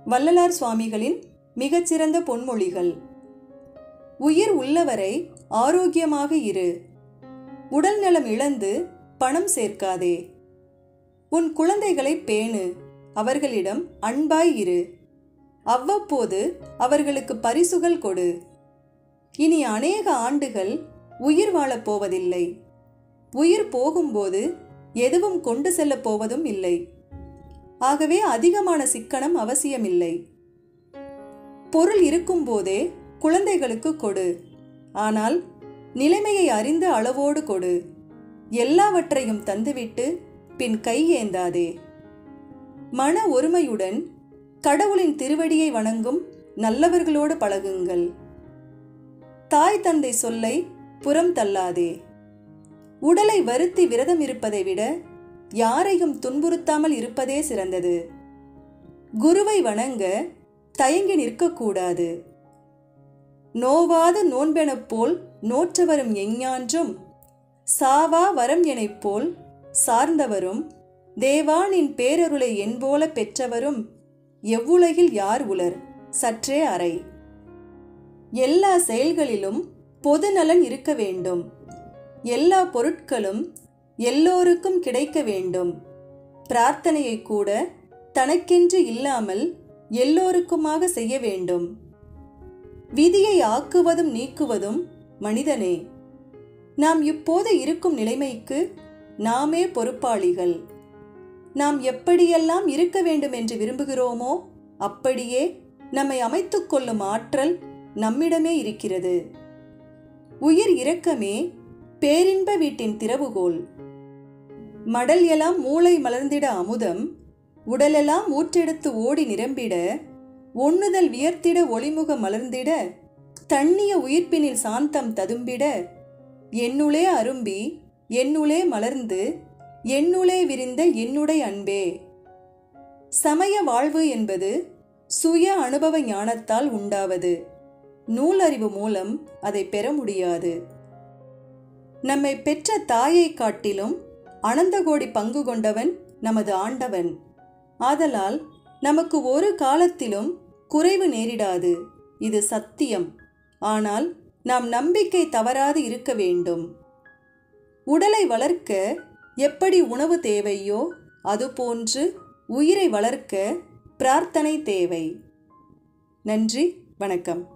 வள்ளலார் சுவாமிகளின் மிகச்சிறந்த பொன்மொழிகள் உயிர் உள்ளவரை ஆரோக்கியமாக இரு உடல் நலம் இழந்து பணம் சேர்க்காதே உன் குழந்தைகளை பேணு அவர்களிடம் அன்பாய் இரு அவ்வப்போது அவர்களுக்கு பரிசுகள் கொடு இனி அநேக ஆண்டுகள் உயிர் வாழப் போவதில்லை உயிர் போகும்போது எதுவும் கொண்டு செல்லப் போவதும் இல்லை ஆகவே அதிகமான சிக்கனம் அவசியமில்லை பொருள் இருக்கும்போதே குழந்தைகளுக்கு கொடு ஆனால் நிலைமையை அறிந்து அளவோடு கொடு எல்லாவற்றையும் தந்துவிட்டு பின் கை ஏந்தாதே மன ஒருமையுடன் கடவுளின் திருவடியை வணங்கும் நல்லவர்களோடு பழகுங்கள் தாய் தந்தை சொல்லை புறம் தள்ளாதே உடலை வருத்தி விரதம் இருப்பதை விட யாரையும் துன்புறுத்தாமல் இருப்பதே சிறந்தது குருவை வணங்க தயங்கி நிற்கக்கூடாது நோவாது நோன்பெனப் போல் நோற்றவரும் எஞ்ஞான்றும் சாவா வரம் எனப் போல் சார்ந்தவரும் தேவானின் பேரருளை என்போல பெற்றவரும் எவ்வுலகில் யார் உலர் சற்றே அறை எல்லா செயல்களிலும் பொதுநலன் இருக்க வேண்டும் எல்லா பொருட்களும் எல்லோருக்கும் கிடைக்க வேண்டும் பிரார்த்தனையை கூட தனக்கென்று இல்லாமல் எல்லோருக்குமாக செய்ய வேண்டும் விதியை ஆக்குவதும் நீக்குவதும் மனிதனே நாம் இப்போது இருக்கும் நிலைமைக்கு நாமே பொறுப்பாளிகள் நாம் எப்படியெல்லாம் இருக்க வேண்டும் என்று விரும்புகிறோமோ அப்படியே நம்மை அமைத்துக் கொள்ளும் ஆற்றல் நம்மிடமே இருக்கிறது உயிர் இரக்கமே பேரின்ப வீட்டின் திறவுகோல் மடல் எல்லாம் மூளை மலர்ந்திட அமுதம் உடலெல்லாம் ஊற்றெடுத்து ஓடி நிரம்பிட ஒண்ணுதல் வியர்த்திட ஒளிமுக மலர்ந்திட தண்ணிய உயிர்ப்பினில் சாந்தம் ததும்பிட என்னுளே அரும்பி என்னுளே மலர்ந்து என்னுளே விரிந்த என்னுடைய அன்பே சமய வாழ்வு என்பது சுய அனுபவ ஞானத்தால் உண்டாவது நூலறிவு மூலம் அதை பெற முடியாது நம்மை பெற்ற தாயை காட்டிலும் அனந்தகோடி பங்கு கொண்டவன் நமது ஆண்டவன் ஆதலால் நமக்கு ஒரு காலத்திலும் குறைவு நேரிடாது இது சத்தியம் ஆனால் நாம் நம்பிக்கை தவறாது இருக்க வேண்டும் உடலை வளர்க்க எப்படி உணவு தேவையோ அதுபோன்று உயிரை வளர்க்க பிரார்த்தனை தேவை நன்றி வணக்கம்